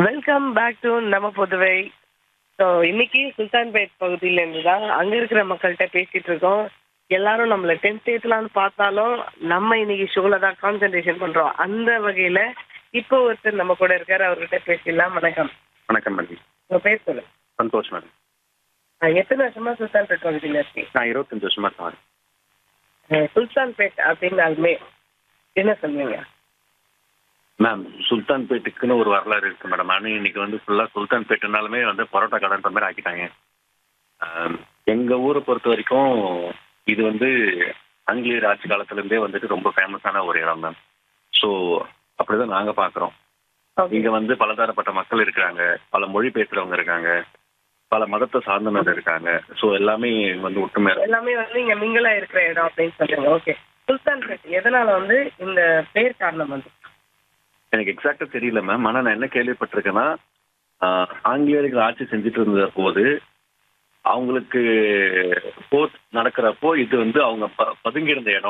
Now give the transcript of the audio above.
Welcome back to நம்ம Puduvai so இன்னைக்கு சுல்தான்பேட் பகுதியிலேருந்து தான் அங்கே இருக்கிற மக்கள்கிட்ட பேசிட்டு இருக்கோம் எல்லாரும் நம்மளை டென்த் ஏற்றலான்னு பார்த்தாலும் நம்ம இன்னைக்கு ஷோவில் தான் கான்சென்ட்ரேஷன் பண்ணுறோம் அந்த வகையில் இப்போ ஒருத்தர் நம்ம கூட இருக்காரு அவர்கிட்ட பேசிடலாம் வணக்கம் வணக்கம் மேடம் உங்கள் பேர் சொல்லு சந்தோஷ் மேடம் அஹ் எத்தனை வருஷமா சுல்தான்பேட் பகுதியில் இருக்கீங்க நான் இருபத்தஞ்சு வருஷமா இருக்கேன் அஹ் சுல்தான்பேட் அப்படின்னாலுமே என்ன சொல்லுவீங்க மேம் சுல்தான்பேட்டுக்குன்னு ஒரு வரலாறு இருக்கு மேடம் ஆனால் இன்னைக்கு வந்து ஃபுல்லாக சுல்தான்பேட்டுனாலுமே வந்து பரோட்டா கடைன்ற மாதிரி ஆக்கிட்டாங்க ஆம், எங்க ஊரை பொறுத்த வரைக்கும் இது வந்து ஆங்கிலேயர் ஆட்சி காலத்துலேருந்தே வந்துட்டு ரொம்ப ஃபேமஸான ஒரு இடம் மேம் ஸோ அப்படிதான் நாங்கள் பார்க்குறோம் இங்க வந்து பலதரப்பட்ட மக்கள் இருக்காங்க பல மொழி பேசுறவங்க இருக்காங்க பல மதத்தை சார்ந்தவங்க இருக்காங்க ஸோ எல்லாமே வந்து ஒற்றுமையா இருக்கு. எல்லாமே வந்து இங்க மிங்கிலா இருக்கிற இடம் அப்படின்னு சொல்றீங்க ஓகே சுல்தான்பேட் எதனால வந்து இந்த பேர் காரணம் வந்து எனக்கு எக்ஸாக்டா தெரியல மேம் ஆனா நான் என்ன கேள்விப்பட்டிருக்கேன்னா ஆஹ், ஆங்கிலேயர்கள் ஆட்சி செஞ்சுட்டு இருந்த போது அவங்களுக்கு போர் நடக்கிறப்போ இது வந்து அவங்க ப- பதுங்கி இருந்த இடம்